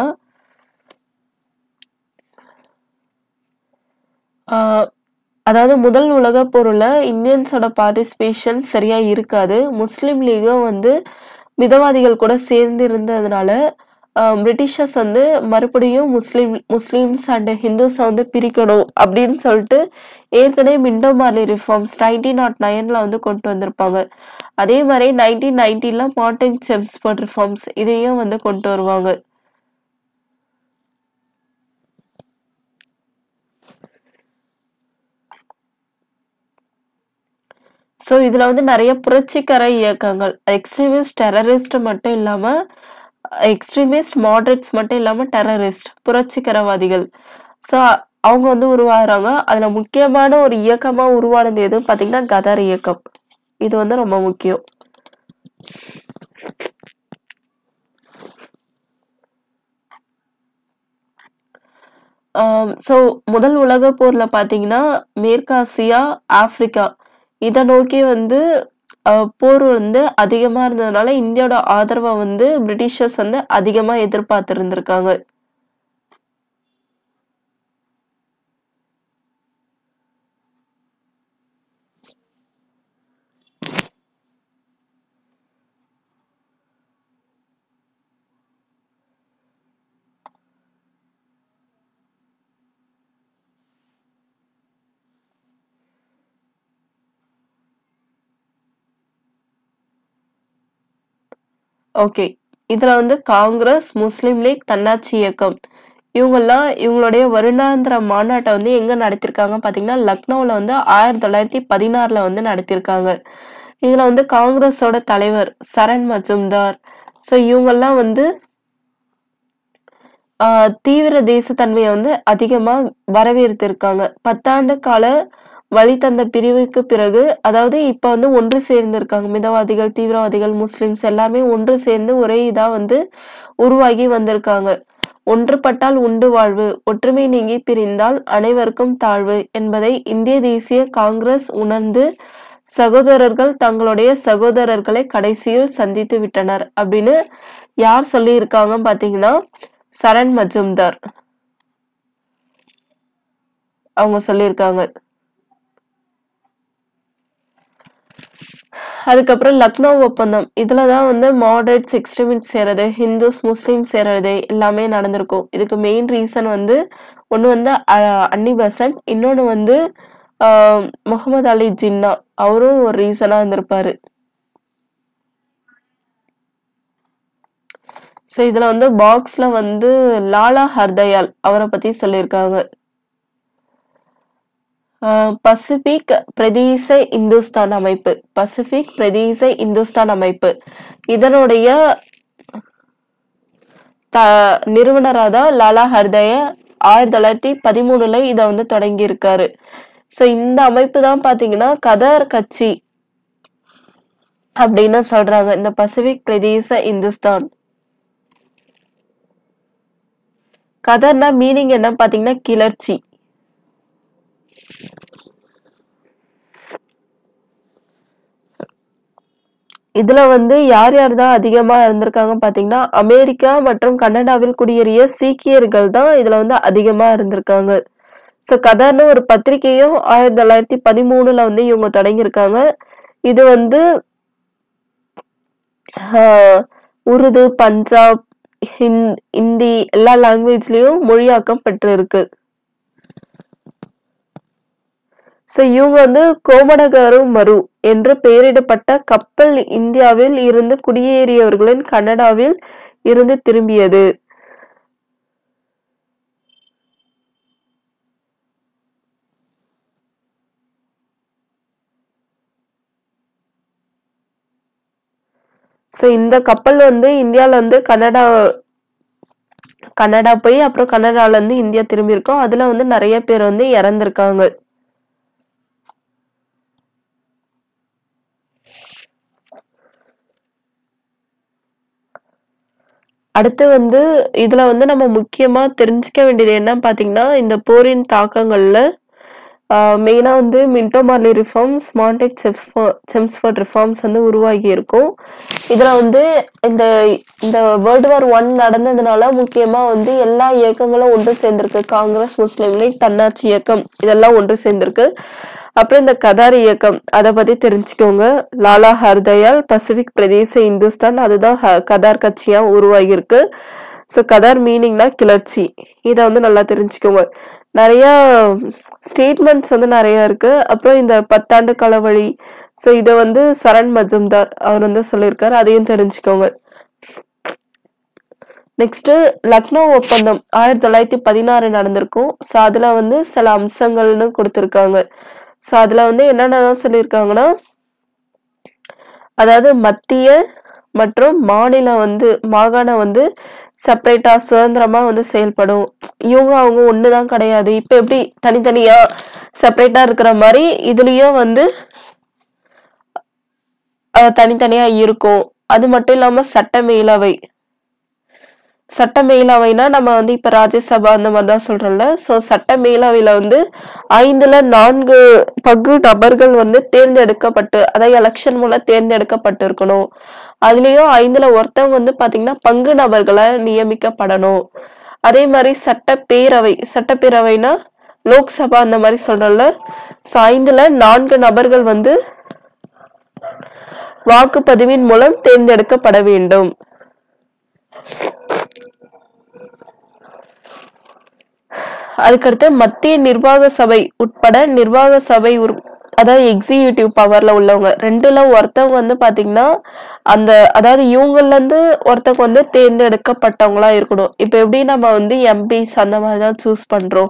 ஆஹ் அதாவது முதல் உலகப் போர்ல இந்தியன்ஸோட பார்ட்டிசிபேஷன் சரியா இருக்காது முஸ்லீம் லீகும் வந்து மிதவாதிகள் கூட சேர்ந்து இருந்ததுனால ஆஹ் பிரிட்டிஷர்ஸ் வந்து மறுபடியும் முஸ்லீம் முஸ்லீம்ஸ் அண்ட் ஹிந்துஸை வந்து பிரிக்கணும் அப்படின்னு சொல்லிட்டு ஏற்கனவே மிண்டோமார்லி ரிஃபார்ம்ஸ் நைன்டீன் நாட் நைன்ல வந்து கொண்டு வந்திருப்பாங்க அதே மாதிரி நைன்டீன் நைன்டீன்ல மார்டின் செம்ஸ்பர்ட் ரிஃபார்ம்ஸ் இதையும் வந்து கொண்டு வருவாங்க ஸோ இதில் வந்து நிறைய புரட்சிகர இயக்கங்கள் எக்ஸ்ட்ரீமிஸ்ட் டெரரிஸ்ட் மட்டும் இல்லாமல் எக்ஸ்ட்ரீமிஸ்ட் மாடரேட்ஸ் மட்டும் இல்லாமல் டெரரிஸ்ட் புரட்சிகரவாதிகள் ஸோ அவங்க வந்து உருவாகுறாங்க அதில் முக்கியமான ஒரு இயக்கமாக உருவானது எதுவும் பார்த்தீங்கன்னா கதர் இயக்கம் இது வந்து ரொம்ப முக்கியம் ஸோ முதல் உலகப் போரில் பார்த்தீங்கன்னா மேற்காசியா ஆப்பிரிக்கா இதை நோக்கி வந்து அஹ், போர் வந்து அதிகமாக இருந்ததுனால இந்தியாவோட ஆதரவை வந்து பிரிட்டிஷர்ஸ் வந்து அதிகமாக எதிர்பார்த்துருந்துருக்காங்க ஓகே இதில் வந்து காங்கிரஸ் முஸ்லீம் லீக் தன்னாட்சி இயக்கம் இவங்கெல்லாம் இவங்களுடைய வருடாந்திர மாநாட்டை வந்து எங்கே நடத்திருக்காங்க பார்த்தீங்கன்னா லக்னோவில் வந்து ஆயிரத்தி தொள்ளாயிரத்தி பதினாறில் வந்து நடத்தியிருக்காங்க இதில் வந்து காங்கிரஸோட தலைவர் சரண் மஜும்தார் ஸோ இவங்கெல்லாம் வந்து ஆஹ், தீவிர தேசத்தன்மையை வந்து அதிகமாக வரவேற்றிருக்காங்க பத்தாண்டு கால வழி தந்த பிரிவுக்கு பிறகு அதாவது இப்போ வந்து ஒன்று சேர்ந்திருக்காங்க மிதவாதிகள் தீவிரவாதிகள் முஸ்லிம்ஸ் எல்லாமே ஒன்று சேர்ந்து ஒரே இதா வந்து உருவாகி வந்திருக்காங்க ஒன்றுபட்டால் உண்டு வாழ்வு ஒற்றுமை நீங்கி பிரிந்தால் அனைவருக்கும் தாழ்வு என்பதை இந்திய தேசிய காங்கிரஸ் உணர்ந்து சகோதரர்கள் தங்களுடைய சகோதரர்களை கடைசியில் சந்தித்து விட்டனர் அப்படின்னு யார் சொல்லியிருக்காங்க பாத்தீங்கன்னா சரண் மஜும்தார் அவங்க சொல்லியிருக்காங்க அதுக்கப்புறம் லக்னோ ஒப்பந்தம் இதுல தான் வந்து மாடரேட்ஸ் எக்ஸ்ட்ரீமிஸ்ட் சேரது ஹிந்துஸ் முஸ்லீம் சேரது எல்லாமே நடந்திருக்கும் இதுக்கு மெயின் ரீசன் வந்து ஒன்று வந்து அஹ், அன்னி பெசன்ட் இன்னொன்று வந்து ஆஹ், முகமது அலி ஜின்னா அவரும் ஒரு ரீசனாக இருந்திருப்பாரு ஸோ இதில் வந்து பாக்ஸில் வந்து லாலா ஹர்தயால் அவரை பற்றி சொல்லியிருக்காங்க ஆஹ் பசிபிக் பிரதேச இந்துஸ்தான் அமைப்பு பசிபிக் பிரதேச இந்துஸ்தான் அமைப்பு இதனுடைய த நிறுவனராக தான் லாலா ஹர்தயா ஆயிரத்தி தொள்ளாயிரத்தி பதிமூணுல இதை வந்து தொடங்கி இருக்காரு ஸோ இந்த அமைப்பு தான் பார்த்தீங்கன்னா கதர் கட்சி அப்படின்னு சொல்றாங்க இந்த பசிபிக் பிரதேச இந்துஸ்தான் கதர்னா மீனிங் என்ன பார்த்தீங்கன்னா கிளர்ச்சி இதுல வந்து யார் யார் தான் அதிகமா இருந்திருக்காங்க பாத்தீங்கன்னா அமெரிக்கா மற்றும் கனடாவில் குடியேறிய சீக்கியர்கள் தான் இதுல வந்து அதிகமா இருந்திருக்காங்க ஸோ கதர்னு ஒரு பத்திரிகையும் ஆயிரத்தி தொள்ளாயிரத்தி பதிமூணுல வந்து இவங்க தொடங்கியிருக்காங்க இது வந்து ஆஹ், உருது பஞ்சாப் ஹிந்த் இந்தி எல்லா லாங்குவேஜ்லயும் மொழியாக்கம் பெற்று இருக்கு ஸோ இவங்க வந்து கோமடகாரு மரு என்று பெயரிடப்பட்ட கப்பல் இந்தியாவில் இருந்து குடியேறியவர்களின் கனடாவில் இருந்து திரும்பியது ஸோ இந்த கப்பல் வந்து இந்தியாவில் வந்து கனடா கனடா போய் அப்புறம் கனடால இருந்து இந்தியா திரும்பியிருக்கோம் அதுல வந்து நிறைய பேர் வந்து இறந்திருக்காங்க அடுத்து வந்து இதுல வந்து நம்ம முக்கியமா தெரிஞ்சுக்க வேண்டியது என்ன பாத்தீங்கன்னா இந்த போரின் தாக்கங்கள்ல மெயினாக வந்து மின்டோ மார்லி ரிஃபார்ம்ஸ் மாண்டெக் செஃப் செம்ஸ்ஃபர்ட் ரிஃபார்ம்ஸ் வந்து உருவாகி இருக்கும் இதில் வந்து இந்த இந்த வேர்ல்டு வார் ஒன் நடந்ததுனால முக்கியமாக வந்து எல்லா இயக்கங்களும் ஒன்று சேர்ந்திருக்கு காங்கிரஸ் முஸ்லீம் லீக் தன்னாட்சி இயக்கம் இதெல்லாம் ஒன்று சேர்ந்திருக்கு அப்புறம் இந்த கதார் இயக்கம் அதை பற்றி தெரிஞ்சுக்கோங்க லாலா ஹர்தயால் பசிபிக் பிரதேச இந்துஸ்தான் அதுதான் ஹ- கதார் கட்சியாக உருவாகியிருக்கு ஸோ கதார் மீனிங்னா கிளர்ச்சி இதை வந்து நல்லா தெரிஞ்சுக்கோங்க நிறைய ஸ்டேட்மெண்ட்ஸ் வந்து நிறைய இருக்கு அப்புறம் இந்த பத்தாண்டு கால வழி ஸோ இதை வந்து சரண் மஜும்தார் அவர் வந்து சொல்லியிருக்காரு அதையும் தெரிஞ்சுக்கோங்க நெக்ஸ்ட் லக்னோ ஒப்பந்தம் ஆயிரத்தி தொள்ளாயிரத்தி பதினாறு நடந்திருக்கும் ஸோ அதுல வந்து சில அம்சங்கள்னு கொடுத்துருக்காங்க ஸோ அதுல வந்து என்னென்ன சொல்லியிருக்காங்கன்னா அதாவது மத்திய மற்றும் மாநிலம் வந்து மாகாணம் வந்து செப்பரேட்டா சுதந்திரமா வந்து செயல்படும் இவங்க அவங்க ஒண்ணுதான் கிடையாது இப்ப எப்படி தனித்தனியா செப்பரேட்டா இருக்கிற மாதிரி இதுலயும் வந்து அஹ், தனித்தனியா இருக்கும் அது மட்டும் இல்லாம சட்ட மேலவை சட்ட மேலவைனா நம்ம வந்து இப்ப ராஜ்யசபா அந்த மாதிரி தான் சொல்றோம்ல ஸோ சட்ட மேலவையில வந்து ஐந்துல நான்கு பங்கு நபர்கள் வந்து தேர்ந்தெடுக்கப்பட்டு அதாவது எலெக்ஷன் மூலம் தேர்ந்தெடுக்கப்பட்டு இருக்கணும் அதுலயும் ஐந்துல ஒருத்தவங்க வந்து பாத்தீங்கன்னா பங்கு நபர்களை நியமிக்கப்படணும் அதே மாதிரி சட்டப்பேரவை சட்டப்பேரவைனா லோக்சபா அந்த மாதிரி சொல்றோம்ல ஸோ ஐந்துல நான்கு நபர்கள் வந்து வாக்குப்பதிவின் மூலம் தேர்ந்தெடுக்கப்பட வேண்டும் அதுக்கடுத்து மத்திய நிர்வாக சபை உட்பட நிர்வாக சபை உறு அதாவது எக்ஸிகியூட்டிவ் பவர்ல உள்ளவங்க ரெண்டுல ஒருத்தவங்க வந்து பாத்தீங்கன்னா அந்த அதாவது இவங்கள்ல இருந்து ஒருத்தவங்க வந்து தேர்ந்தெடுக்கப்பட்டவங்களா இருக்கணும் இப்ப எப்படி நம்ம வந்து எம்பிஸ் அந்த மாதிரி தான் சூஸ் பண்றோம்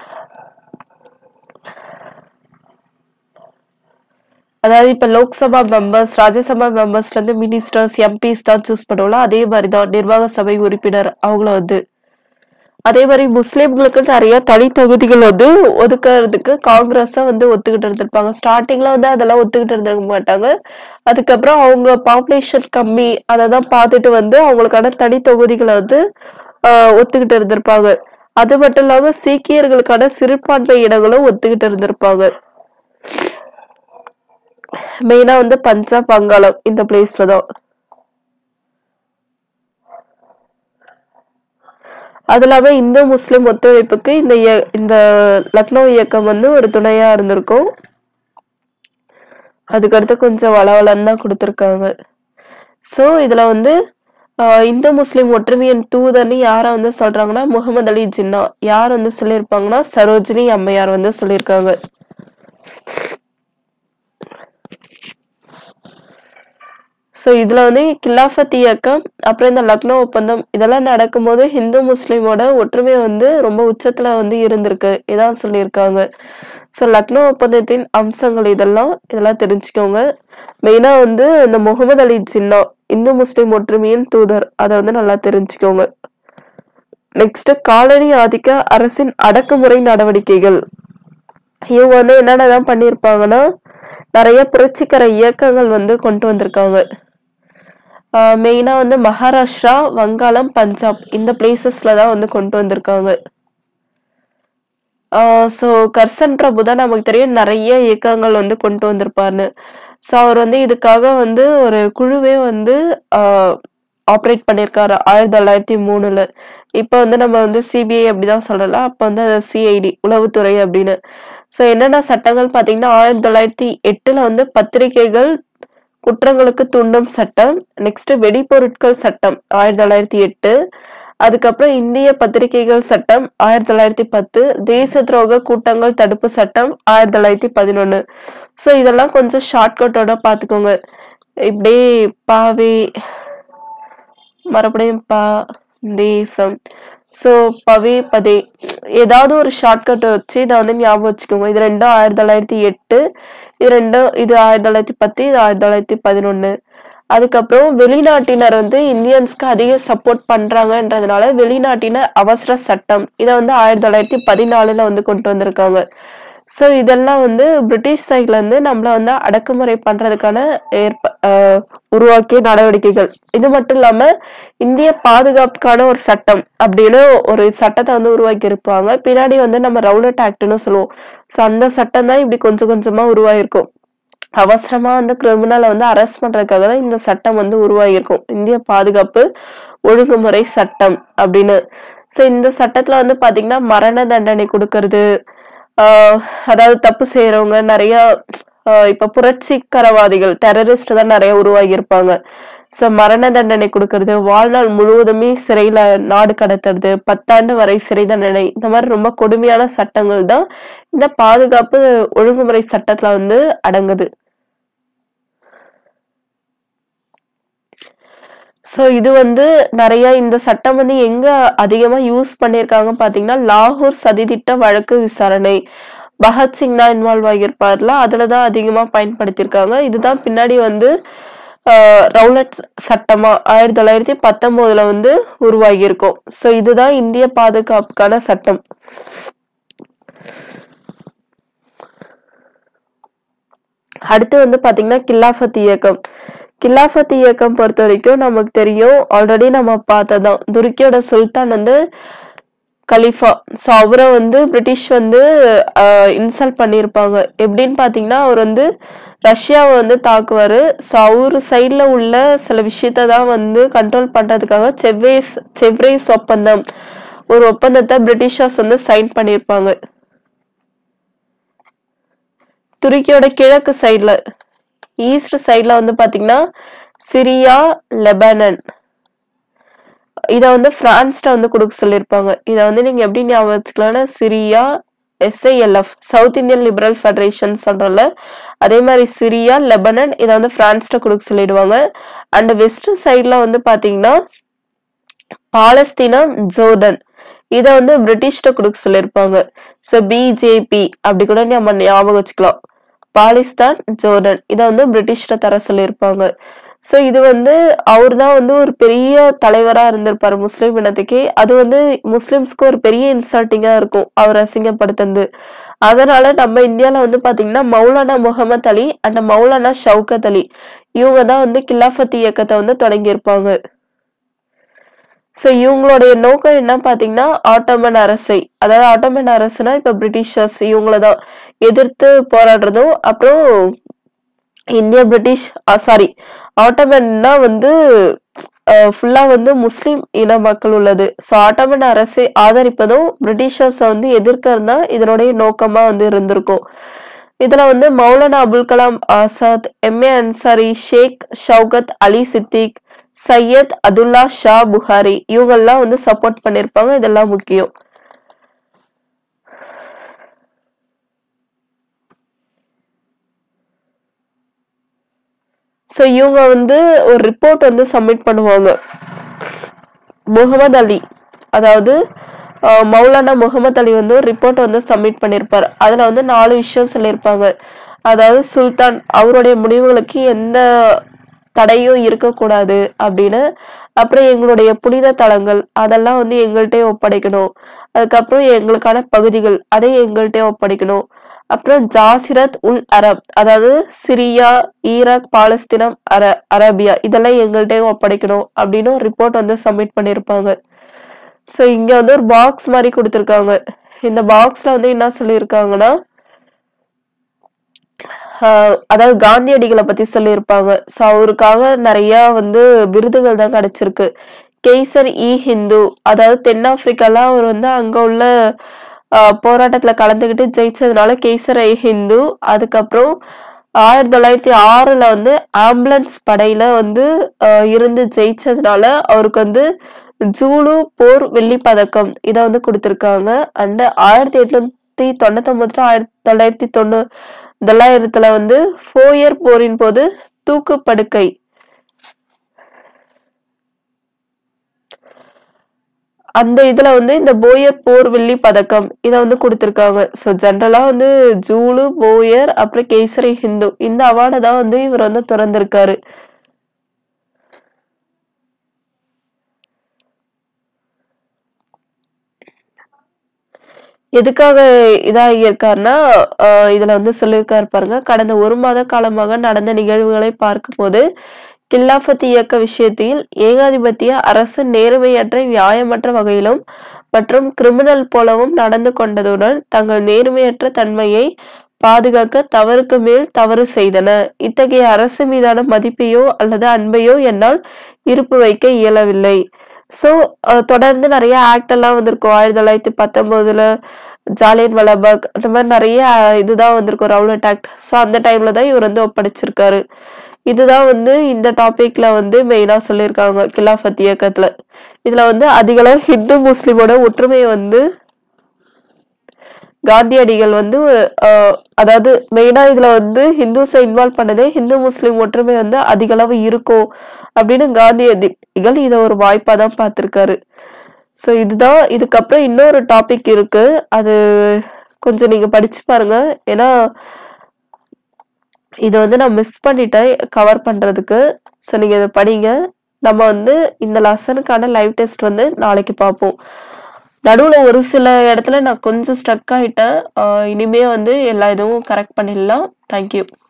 அதாவது இப்ப லோக்சபா மெம்பர்ஸ் ராஜ்யசபா மெம்பர்ஸ்ல இருந்து மினிஸ்டர்ஸ் எம்பிஸ் தான் சூஸ் பண்ணுவோம்ல அதே மாதிரி தான் நிர்வாக சபை உறுப்பினர் அவங்கள வந்து அதே மாதிரி முஸ்லிம்களுக்கு நிறைய தனி தொகுதிகள் வந்து ஒதுக்குறதுக்கு காங்கிரஸ் வந்து ஒத்துக்கிட்டு இருந்திருப்பாங்க ஸ்டார்டிங்ல வந்து அதெல்லாம் ஒத்துக்கிட்டு இருந்திருக்க மாட்டாங்க அதுக்கப்புறம் அவங்க பாப்புலேஷன் கம்மி அதை தான் பார்த்துட்டு வந்து அவங்களுக்கான தனி தொகுதிகளை வந்து ஆஹ், ஒத்துக்கிட்டு இருந்திருப்பாங்க அது மட்டும் இல்லாம சீக்கியர்களுக்கான சிறுபான்மை இடங்களும் ஒத்துக்கிட்டு இருந்திருப்பாங்க மெயினா வந்து பஞ்சாப் வங்காளம் இந்த பிளேஸ்ல தான் அது இல்லாம இந்து முஸ்லிம் ஒத்துழைப்புக்கு இந்த இய- இந்த லக்னோ இயக்கம் வந்து ஒரு துணையா இருந்திருக்கும் அதுக்கடுத்து கொஞ்சம் வளவலன்னு தான் கொடுத்துருக்காங்க ஸோ இதுல வந்து ஆஹ், இந்து முஸ்லிம் ஒற்றுமையின் தூதர்னு யாரை வந்து சொல்றாங்கன்னா முகமது அலி ஜின்னா யார் வந்து சொல்லியிருப்பாங்கன்னா சரோஜினி அம்மையார் வந்து சொல்லியிருக்காங்க ஸோ இதில் வந்து கிலாஃபத் இயக்கம் அப்புறம் இந்த லக்னோ ஒப்பந்தம் இதெல்லாம் நடக்கும்போது ஹிந்து முஸ்லீமோட ஒற்றுமை வந்து ரொம்ப உச்சத்தில் வந்து இருந்திருக்கு இதான் சொல்லியிருக்காங்க ஸோ லக்னோ ஒப்பந்தத்தின் அம்சங்கள் இதெல்லாம் இதெல்லாம் தெரிஞ்சுக்கோங்க மெயினாக வந்து இந்த முகமது அலி ஜின்னா இந்து முஸ்லீம் ஒற்றுமையின் தூதர் அதை வந்து நல்லா தெரிஞ்சுக்கோங்க நெக்ஸ்ட் காலனி ஆதிக்க அரசின் அடக்குமுறை நடவடிக்கைகள் இவங்க வந்து என்னென்னதான் பண்ணியிருப்பாங்கன்னா நிறைய புரட்சிகர இயக்கங்கள் வந்து கொண்டு வந்திருக்காங்க மெயினாக வந்து மகாராஷ்டிரா வங்காளம் பஞ்சாப் இந்த பிளேசஸ்ல தான் வந்து கொண்டு வந்திருக்காங்க ஸோ கர்சன் பிரபு தான் நமக்கு தெரியும் நிறைய இயக்கங்கள் வந்து கொண்டு வந்திருப்பாருன்னு ஸோ அவர் வந்து இதுக்காக வந்து ஒரு குழுவே வந்து ஆப்ரேட் பண்ணியிருக்காரு ஆயிரத்தி தொள்ளாயிரத்தி மூணுல இப்போ வந்து நம்ம வந்து சிபிஐ அப்படிதான் சொல்லலாம் அப்போ வந்து அது சிஐடி உளவுத்துறை அப்படின்னு ஸோ என்னென்ன சட்டங்கள் பார்த்தீங்கன்னா ஆயிரத்தி தொள்ளாயிரத்தி எட்டுல வந்து பத்திரிகைகள் குற்றங்களுக்கு தூண்டும் சட்டம் நெக்ஸ்ட் வெடிபொருட்கள் சட்டம் ஆயிரத்தி தொள்ளாயிரத்தி எட்டு அதுக்கப்புறம் இந்திய பத்திரிகைகள் சட்டம் ஆயிரத்தி தொள்ளாயிரத்தி பத்து தேச துரோக கூட்டங்கள் தடுப்பு சட்டம் ஆயிரத்தி தொள்ளாயிரத்தி பதினொன்னு ஸோ இதெல்லாம் கொஞ்சம் ஷார்ட்கட்டோட பார்த்துக்கோங்க இப்படி பாவே மறுபடியும் பா தேசம் ஸோ பவே பதே ஏதாவது ஒரு ஷார்ட்கட் வச்சு இதை வந்து ஞாபகம் வச்சுக்கோங்க இது ரெண்டும் ஆயிரத்தி தொள்ளாயிரத்தி எட்டு இது ரெண்டும் இது ஆயிரத்தி தொள்ளாயிரத்தி பத்து இது ஆயிரத்தி தொள்ளாயிரத்தி பதினொன்று அதுக்கப்புறம் வெளிநாட்டினர் வந்து இந்தியன்ஸ்க்கு அதிக சப்போர்ட் பண்றாங்கன்றதுனால வெளிநாட்டினர் அவசர சட்டம் இதை வந்து ஆயிரத்தி தொள்ளாயிரத்தி பதினாலுல வந்து கொண்டு வந்திருக்காங்க ஸோ இதெல்லாம் வந்து பிரிட்டிஷ் சைட்ல இருந்து நம்மள வந்து அடக்குமுறை பண்றதுக்கான ஏற்ப ஆஹ் உருவாக்கிய நடவடிக்கைகள் இது மட்டும் இல்லாம இந்திய பாதுகாப்புக்கான ஒரு சட்டம் அப்படின்னு ஒரு சட்டத்தை வந்து உருவாக்கி இருப்பாங்க பின்னாடி வந்து நம்ம ரவுலட் ஆக்ட்னு சொல்லுவோம் ஸோ அந்த சட்டம் தான் இப்படி கொஞ்சம் கொஞ்சமா உருவாயிருக்கும் அவசரமா வந்து கிரிமினலை வந்து அரெஸ்ட் பண்றதுக்காக தான் இந்த சட்டம் வந்து உருவாகியிருக்கும் இந்திய பாதுகாப்பு ஒழுங்குமுறை சட்டம் அப்படின்னு ஸோ இந்த சட்டத்துல வந்து பாத்தீங்கன்னா மரண தண்டனை கொடுக்கறது ஆஹ் அதாவது தப்பு செய்யறவங்க நிறைய ஆஹ் இப்ப புரட்சிகரவாதிகள் டெரரிஸ்ட் தான் நிறைய உருவாகி இருப்பாங்க ஸோ மரண தண்டனை கொடுக்கறது வாழ்நாள் முழுவதுமே சிறையில நாடு கடத்துறது பத்தாண்டு வரை சிறை தண்டனை இந்த மாதிரி ரொம்ப கொடுமையான சட்டங்கள் தான் இந்த பாதுகாப்பு ஒழுங்குமுறை சட்டத்துல வந்து அடங்குது ஸோ இது வந்து நிறைய இந்த சட்டம் வந்து எங்க அதிகமா யூஸ் பண்ணியிருக்காங்க பாத்தீங்கன்னா லாகூர் சதித்திட்ட வழக்கு விசாரணை பகத்சிங் தான் இன்வால்வ் ஆகியிருப்பார்ல அதுல தான் அதிகமா பயன்படுத்தியிருக்காங்க இதுதான் பின்னாடி வந்து ஆஹ், ரவுலட் சட்டமா ஆயிரத்தி தொள்ளாயிரத்தி பத்தொன்பதுல வந்து உருவாகியிருக்கும் ஸோ இதுதான் இந்திய பாதுகாப்புக்கான சட்டம் அடுத்து வந்து பாத்தீங்கன்னா கில்லாஃபத் இயக்கம் கில்லாஃபத் இயக்கம் பொறுத்த வரைக்கும் நமக்கு தெரியும் ஆல்ரெடி நம்ம பார்த்ததான் துருக்கியோட சுல்தான் வந்து கலீஃபா ஸோ அவரை வந்து பிரிட்டிஷ் வந்து இன்சல்ட் பண்ணியிருப்பாங்க எப்படின்னு பார்த்தீங்கன்னா அவர் வந்து ரஷ்யாவை வந்து தாக்குவார் ஸோ அவர் சைடில் உள்ள சில விஷயத்த தான் வந்து கண்ட்ரோல் பண்ணுறதுக்காக செவ்வேஸ் செவ்ரேஸ் ஒப்பந்தம் ஒரு ஒப்பந்தத்தை பிரிட்டிஷர்ஸ் வந்து சைன் பண்ணியிருப்பாங்க துருக்கியோட கிழக்கு சைடில் ஈஸ்ட் சைடில் வந்து பார்த்தீங்கன்னா சிரியா லெபனன் இதை வந்து பிரான்ஸ்ட வந்து கொடுக்க சொல்லியிருப்பாங்க இதை வந்து நீங்க எப்படி ஞாபகம் வச்சுக்கலாம்னா சிரியா SILF south Indian liberal federation சொல்றோம்ல அதே மாதிரி சிரியா லெபனன் இதை வந்து பிரான்ஸ்ட கொடுக்க சொல்லிடுவாங்க அண்ட் வெஸ்ட் சைட்ல வந்து பாத்தீங்கன்னா பாலஸ்தீனா ஜோர்டன் இதை வந்து பிரிட்டிஷ்ட கொடுக்க சொல்லியிருப்பாங்க ஸோ பிஜேபி அப்படி கூட நம்ம ஞாபகம் வச்சுக்கலாம் பாலிஸ்தான் ஜோர்டன் இதை வந்து பிரிட்டிஷ்ட தர சொல்லியிருப்பாங்க ஸோ இது வந்து அவர் தான் வந்து ஒரு பெரிய தலைவராக இருந்திருப்பாரு முஸ்லீம் இனத்துக்கே அது வந்து முஸ்லிம்ஸ்க்கு ஒரு பெரிய இன்சல்ட்டிங்காக இருக்கும் அவர் அசிங்கப்படுத்துறது அதனால நம்ம இந்தியாவில் வந்து பார்த்தீங்கன்னா மௌலானா முகமது அலி அண்ட் மௌலானா ஷவுகத் அலி இவங்க தான் வந்து கில்லாஃபத் இயக்கத்தை வந்து தொடங்கியிருப்பாங்க ஸோ இவங்களுடைய நோக்கம் என்ன பார்த்தீங்கன்னா ஆட்டோமன் அரசை அதாவது ஆட்டோமன் அரசுனா இப்போ பிரிட்டிஷர்ஸ் இவங்கள தான் எதிர்த்து போராடுறதும் அப்புறம் இந்திய பிரிட்டிஷ் சாரி ஆட்டோமன்னா வந்து ஃபுல்லா வந்து முஸ்லிம் இன மக்கள் உள்ளது ஸோ ஆட்டோமன் அரசை ஆதரிப்பதும் பிரிட்டிஷர்ஸை வந்து எதிர்க்கிறது தான் இதனுடைய நோக்கமா வந்து இருந்திருக்கும் இதுல வந்து மௌலானா அபுல் கலாம் ஆசாத் எம்ஏ அன்சாரி ஷேக் ஷவுகத் அலி சித்திக் சையத் அதுல்லா ஷா புகாரி இவங்கெல்லாம் வந்து சப்போர்ட் பண்ணியிருப்பாங்க இதெல்லாம் முக்கியம் ஸோ இவங்க வந்து ஒரு ரிப்போர்ட் வந்து சப்மிட் பண்ணுவாங்க முகமது அலி அதாவது அஹ், மௌலானா முகமது அலி வந்து ஒரு ரிப்போர்ட் வந்து சப்மிட் பண்ணியிருப்பார் அதில் வந்து நாலு விஷயம் சொல்லியிருப்பாங்க அதாவது சுல்தான் அவருடைய முடிவுகளுக்கு எந்த தடையும் இருக்கக்கூடாது அப்படின்னு அப்புறம் எங்களுடைய புனித தலங்கள் அதெல்லாம் வந்து எங்கள்கிட்டே ஒப்படைக்கணும் அதுக்கப்புறம் எங்களுக்கான பகுதிகள் அதை எங்கள்கிட்டே ஒப்படைக்கணும் அப்புறம் ஜாசிரத் உல் அரப் அதாவது சிரியா ஈராக் பாலஸ்தீனம் அர அரேபியா இதெல்லாம் எங்கள்கிட்டே ஒப்படைக்கணும் அப்படின்னு ஒரு ரிப்போர்ட் வந்து சப்மிட் பண்ணியிருப்பாங்க ஸோ இங்க வந்து ஒரு பாக்ஸ் மாதிரி கொடுத்துருக்காங்க இந்த பாக்ஸ்ல வந்து என்ன சொல்லியிருக்காங்கன்னா ஆஹ் அதாவது காந்தியடிகளை பத்தி சொல்லியிருப்பாங்க ஸோ அவருக்காக நிறைய வந்து விருதுகள் தான் கிடைச்சிருக்கு கெய்சர் இ ஹிந்து அதாவது தென்னாப்பிரிக்கால அவர் வந்து அங்க உள்ள ஆஹ் போராட்டத்துல கலந்துக்கிட்டு ஜெயிச்சதுனால கெய்சர் இ ஹிந்து அதுக்கப்புறம் ஆயிரத்தி தொள்ளாயிரத்தி ஆறுல வந்து ஆம்புலன்ஸ் படையில வந்து ஆஹ் இருந்து ஜெயிச்சதுனால அவருக்கு வந்து ஜூலு போர் வெள்ளி பதக்கம் இதை வந்து கொடுத்துருக்காங்க அண்ட் ஆயிரத்தி எட்நூத்தி தொண்ணூத்தி ஆயிரத்தி தொள்ளாயிரத்தி தொண்ணூ தொள்ளாயிரத்துல வந்து ஃபோயர் போரின் போது தூக்கு படுக்கை அந்த இதுல வந்து இந்த போயர் போர் வெள்ளி பதக்கம் இதை வந்து கொடுத்துருக்காங்க ஸோ ஜென்ரலா வந்து ஜூலு போயர் அப்புறம் கேசரி ஹிந்து இந்த அவார்டை தான் வந்து இவர் வந்து திறந்திருக்காரு எதுக்காக இதாகியிருக்காருன்னா ஆஹ் இதுல வந்து சொல்லியிருக்காரு பாருங்க கடந்த ஒரு மாத காலமாக நடந்த நிகழ்வுகளை பார்க்கும்போது கில்லாஃபத் இயக்க விஷயத்தில் ஏகாதிபத்திய அரசு நேர்மையற்ற நியாயமற்ற வகையிலும் மற்றும் கிரிமினல் போலவும் நடந்து கொண்டதுடன் தங்கள் நேர்மையற்ற தன்மையை பாதுகாக்க தவறுக்கு மேல் தவறு செய்தன இத்தகைய அரசு மீதான மதிப்பையோ அல்லது அன்பையோ என்னால் இருப்பு வைக்க இயலவில்லை ஸோ தொடர்ந்து நிறைய ஆக்ட் எல்லாம் வந்திருக்கும் ஆயிரத்தி தொள்ளாயிரத்தி பத்தொன்பதுல ஜாலியன் வலபாக் அந்த மாதிரி நிறைய அஹ், இதுதான் வந்திருக்கும் ரவுலட் ஆக்ட் ஸோ அந்த டைம்ல தான் இவர் வந்து ஒப்படைச்சிருக்காரு இதுதான் வந்து இந்த டாபிக்ல வந்து மெயினா சொல்லியிருக்காங்க கிலாஃபத் இயக்கத்துல இதுல வந்து அதிகளவு ஹிந்து முஸ்லிமோட ஒற்றுமையை வந்து காந்தியடிகள் வந்து அஹ், அதாவது மெயினா இதுல வந்து ஹிந்துஸை இன்வால்வ் பண்ணதே ஹிந்து முஸ்லிம் ஒற்றுமை வந்து அதிக அளவு இருக்கும் அப்படின்னு காந்தியடிகள் இதை ஒரு வாய்ப்பா தான் பார்த்திருக்காரு ஸோ இதுதான் இதுக்கப்புறம் இன்னொரு டாபிக் இருக்கு அது கொஞ்சம் நீங்க படிச்சு பாருங்க ஏன்னா இதை வந்து நான் மிஸ் பண்ணிட்டேன் கவர் பண்றதுக்கு ஸோ நீங்க இதை படிங்க நம்ம வந்து இந்த லெசனுக்கான லைவ் டெஸ்ட் வந்து நாளைக்கு பார்ப்போம் நடுவில் ஒரு சில இடத்துல நான் கொஞ்சம் ஸ்ட்ரக் ஆயிட்டேன் ஆஹ் இனிமே வந்து எல்லா இதுவும் கரெக்ட் பண்ணிடலாம் தேங்க்யூ